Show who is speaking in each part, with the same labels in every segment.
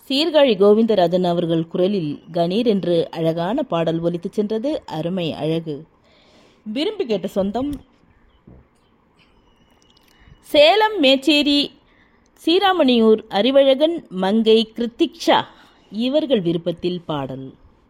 Speaker 1: சீர்காழி கோவிந்தராஜன் அவர்கள் குரலில் கணீர் என்று அழகான பாடல் ஒலித்துச் சென்றது அருமை அழகு விரும்பி கேட்ட சொந்தம் சேலம் மேச்சேரி சீராமணியூர் அறிவழகன் மங்கை கிருத்திக்ஷா இவர்கள் விருப்பத்தில் பாடல்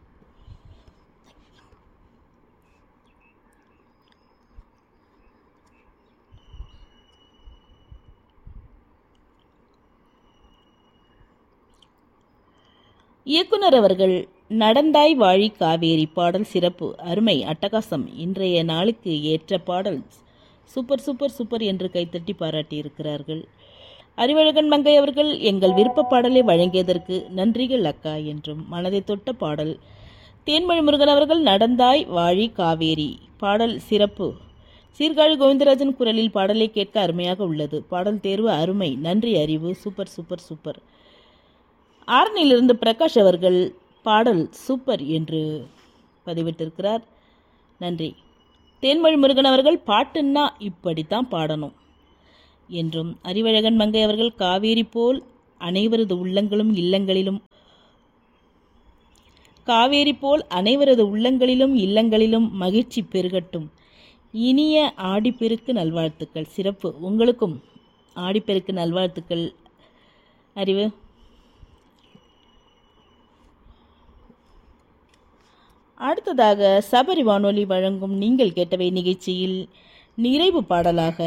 Speaker 1: இயக்குனர் அவர்கள் நடந்தாய் வாழி காவேரி பாடல் சிறப்பு அருமை அட்டகாசம் இன்றைய நாளுக்கு ஏற்ற பாடல் சூப்பர் சூப்பர் சூப்பர் என்று கைத்தட்டி பாராட்டியிருக்கிறார்கள் அறிவழகன் மங்கை அவர்கள் எங்கள் விருப்ப பாடலை வழங்கியதற்கு நன்றிகள் அக்கா என்றும் மனதை தொட்ட பாடல் தேன்மொழி முருகன் அவர்கள் நடந்தாய் வாழி காவேரி பாடல் சிறப்பு சீர்காழி கோவிந்தராஜன் குரலில் பாடலை கேட்க அருமையாக உள்ளது பாடல் தேர்வு அருமை நன்றி அறிவு சூப்பர் சூப்பர் சூப்பர் ஆரணியிலிருந்து பிரகாஷ் அவர்கள் பாடல் சூப்பர் என்று பதிவிட்டிருக்கிறார் நன்றி தேன்மொழி முருகன் அவர்கள் பாட்டுன்னா இப்படித்தான் பாடணும் என்றும் அறிவழகன் மங்கை அவர்கள் காவேரி போல் அனைவரது உள்ளங்களும் இல்லங்களிலும் காவேரி போல் அனைவரது உள்ளங்களிலும் இல்லங்களிலும் மகிழ்ச்சி பெருகட்டும் இனிய ஆடிப்பெருக்கு நல்வாழ்த்துக்கள் சிறப்பு உங்களுக்கும் ஆடிப்பெருக்கு நல்வாழ்த்துக்கள் அறிவு அடுத்ததாக சபரி வானொலி வழங்கும் நீங்கள் கேட்டவை நிகழ்ச்சியில் நிறைவு பாடலாக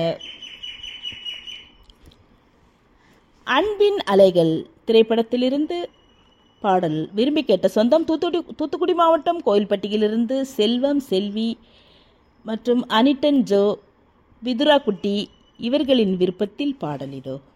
Speaker 1: அன்பின் அலைகள் திரைப்படத்திலிருந்து பாடல் விரும்பி கேட்ட சொந்தம் தூத்துக்குடி தூத்துக்குடி மாவட்டம் கோயில்பட்டியிலிருந்து செல்வம் செல்வி மற்றும் அனிட்டன் ஜோ விதுரா குட்டி இவர்களின் விருப்பத்தில் பாடல் இதோ